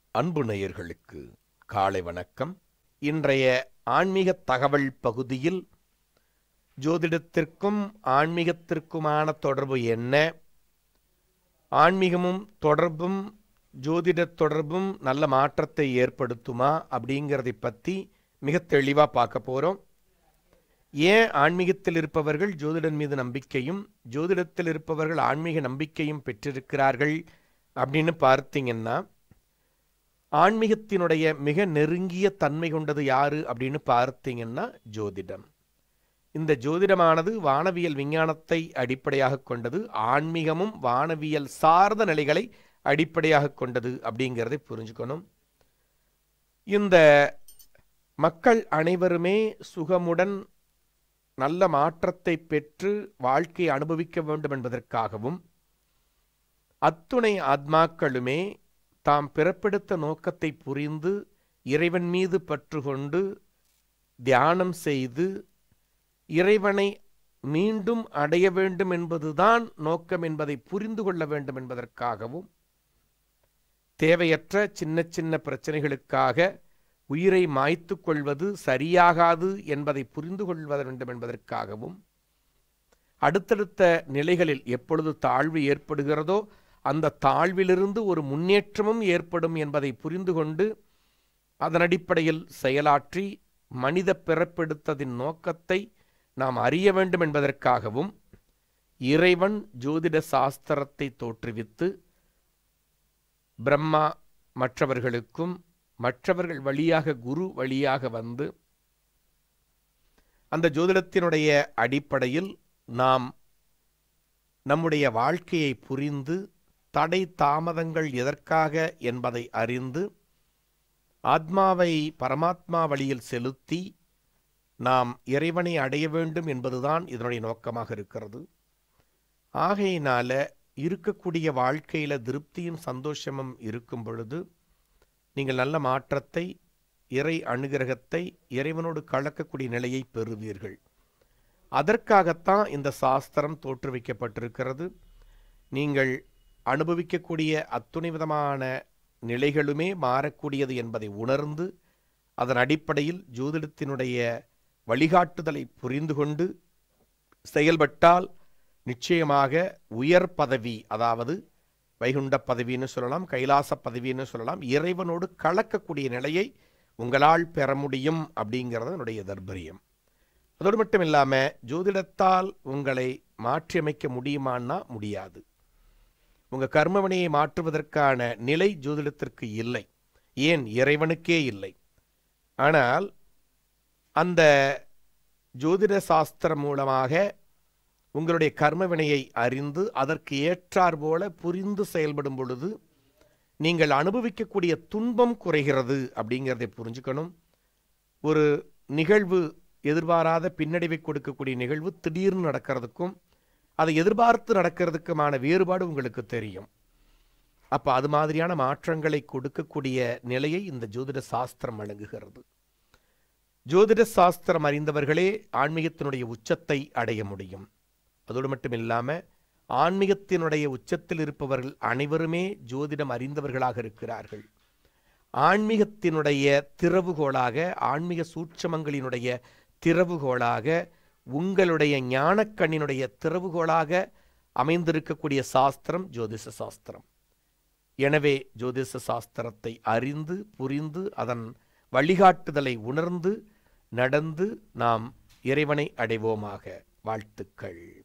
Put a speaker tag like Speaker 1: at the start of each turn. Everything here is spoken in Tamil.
Speaker 1: அன்பு நேயர்களுக்கு காலை வணக்கம் இன்றைய ஆன்மீக தகவல் பகுதியில் ஜோதிடத்திற்கும் ஆன்மீகத்திற்குமான தொடர்பு என்ன ஆன்மீகமும் தொடர்பும் ஜோதிட தொடர்பும் நல்ல மாற்றத்தை ஏற்படுத்துமா அப்படிங்கிறதை பற்றி மிக தெளிவாக பார்க்க போகிறோம் ஏன் ஆன்மீகத்தில் இருப்பவர்கள் ஜோதிடன் மீது நம்பிக்கையும் ஜோதிடத்தில் இருப்பவர்கள் ஆன்மீக நம்பிக்கையும் பெற்றிருக்கிறார்கள் அப்படின்னு பார்த்தீங்கன்னா ஆன்மீகத்தினுடைய மிக நெருங்கிய தன்மை கொண்டது யாரு அப்படின்னு பார்த்தீங்கன்னா ஜோதிடம் இந்த ஜோதிடமானது வானவியல் விஞ்ஞானத்தை அடிப்படையாக கொண்டது ஆன்மீகமும் வானவியல் சார்ந்த நிலைகளை அடிப்படையாக கொண்டது அப்படிங்கிறதை புரிஞ்சுக்கணும் இந்த மக்கள் அனைவருமே சுகமுடன் நல்ல மாற்றத்தை பெற்று வாழ்க்கையை அனுபவிக்க வேண்டும் என்பதற்காகவும் அத்துணை ஆத்மாக்களுமே தாம் பிறப்பெடுத்த நோக்கத்தை புரிந்து இறைவன் மீது பற்று கொண்டு தியானம் செய்து இறைவனை மீண்டும் அடைய வேண்டும் என்பதுதான் நோக்கம் என்பதை புரிந்து கொள்ள வேண்டும் என்பதற்காகவும் தேவையற்ற சின்ன சின்ன பிரச்சனைகளுக்காக உயிரை மாய்த்து கொள்வது சரியாகாது என்பதை புரிந்து கொள்வத வேண்டும் என்பதற்காகவும் அடுத்தடுத்த நிலைகளில் எப்பொழுது தாழ்வு ஏற்படுகிறதோ அந்த தாழ்விலிருந்து ஒரு முன்னேற்றமும் ஏற்படும் என்பதை புரிந்து கொண்டு அதன் அடிப்படையில் செயலாற்றி மனித பிறப்பெடுத்ததின் நோக்கத்தை நாம் அறிய வேண்டும் என்பதற்காகவும் இறைவன் ஜோதிட சாஸ்திரத்தை தோற்றுவித்து பிரம்மா மற்றவர்களுக்கும் மற்றவர்கள் வழியாக குரு வழியாக வந்து அந்த ஜோதிடத்தினுடைய அடிப்படையில் நாம் நம்முடைய வாழ்க்கையை புரிந்து தடை தாமதங்கள் எதற்காக என்பதை அறிந்து ஆத்மாவை பரமாத்மா வழியில் செலுத்தி நாம் இறைவனை அடைய வேண்டும் என்பதுதான் இதனுடைய நோக்கமாக இருக்கிறது ஆகையினால இருக்கக்கூடிய வாழ்க்கையில் திருப்தியும் சந்தோஷமும் இருக்கும் பொழுது நீங்கள் நல்ல மாற்றத்தை இறை அனுகிரகத்தை இறைவனோடு கலக்கக்கூடிய நிலையை பெறுவீர்கள் அதற்காகத்தான் இந்த சாஸ்திரம் தோற்றுவிக்கப்பட்டிருக்கிறது நீங்கள் அனுபவிக்கக்கூடிய அத்துணை விதமான நிலைகளுமே மாறக்கூடியது என்பதை உணர்ந்து அதன் அடிப்படையில் ஜோதிடத்தினுடைய வழிகாட்டுதலை புரிந்து கொண்டு செயல்பட்டால் நிச்சயமாக உயர் பதவி அதாவது வைகுண்ட பதவின்னு சொல்லலாம் கைலாச பதவின்னு சொல்லலாம் இறைவனோடு கலக்கக்கூடிய நிலையை உங்களால் பெற முடியும் அப்படிங்கிறது என்னுடைய தர்பரியம் அதோடு மட்டும் இல்லாமல் ஜோதிடத்தால் உங்களை மாற்றியமைக்க முடியுமான்னா முடியாது உங்கள் கர்மவினையை மாற்றுவதற்கான நிலை ஜோதிடத்திற்கு இல்லை ஏன் இறைவனுக்கே இல்லை ஆனால் அந்த ஜோதிட சாஸ்திரம் மூலமாக உங்களுடைய கர்மவினையை அறிந்து அதற்கு ஏற்றார் போல புரிந்து செயல்படும் பொழுது நீங்கள் அனுபவிக்கக்கூடிய துன்பம் குறைகிறது அப்படிங்கிறதை புரிஞ்சுக்கணும் ஒரு நிகழ்வு எதிர்பாராத பின்னடைவை கொடுக்கக்கூடிய நிகழ்வு திடீர்னு நடக்கிறதுக்கும் அதை எதிர்பார்த்து நடக்கிறதுக்குமான வேறுபாடு உங்களுக்கு தெரியும் அப்போ அது மாதிரியான மாற்றங்களை கொடுக்கக்கூடிய நிலையை இந்த ஜோதிட சாஸ்திரம் வழங்குகிறது ஜோதிட சாஸ்திரம் அறிந்தவர்களே ஆன்மீகத்தினுடைய உச்சத்தை அடைய முடியும் அதோடு மட்டும் இல்லாமல் ஆன்மீகத்தினுடைய உச்சத்தில் இருப்பவர்கள் அனைவருமே ஜோதிடம் அறிந்தவர்களாக இருக்கிறார்கள் ஆன்மீகத்தினுடைய திறவுகோளாக ஆன்மீக சூட்சமங்களினுடைய திறவுகோளாக உங்களுடைய ஞானக்கண்ணினுடைய திறவுகோளாக அமைந்திருக்கக்கூடிய சாஸ்திரம் ஜோதிஷ சாஸ்திரம் எனவே ஜோதிஷ சாஸ்திரத்தை அறிந்து புரிந்து அதன் வழிகாட்டுதலை உணர்ந்து நடந்து நாம் இறைவனை அடைவோமாக வாழ்த்துக்கள்